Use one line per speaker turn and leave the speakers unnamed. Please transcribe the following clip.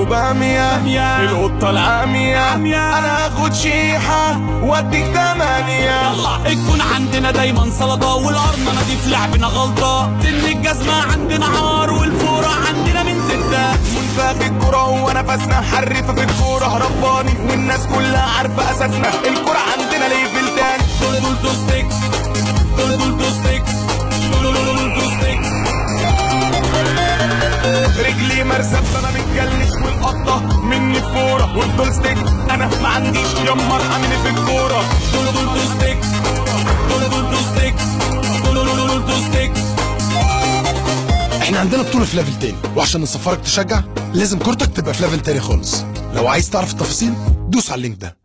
بامية
بامية.
القطة العامية
عامية.
انا هاخد شيحة واديك تمانية
يلا الكون عندنا دايما سلطة والأرنبة دي في لعبنا غلطة سن الجزمة عندنا عار والفورة عندنا من ستة
منفاخ الكرة هو نفسنا حرفة في الكورة رباني والناس كلها عارفة اساسنا الكرة عندنا ليفل تاني
دول دول تو ستيكس دول دول تو ستيكس دول دول دول تو ستيكس
رجلي مرسى انا متجلش والقطة مني فورة والدول ستيك انا ما عنديش يما ارحمني في الكورة
دول دول تو ستيكس دول دول تو ستيكس دول دول دول تو ستيكس
احنا عندنا بطولة في ليفل تاني وعشان نسفرك تشجع لازم كورتك تبقى في ليفل تاني خالص لو عايز تعرف التفاصيل دوس على اللينك ده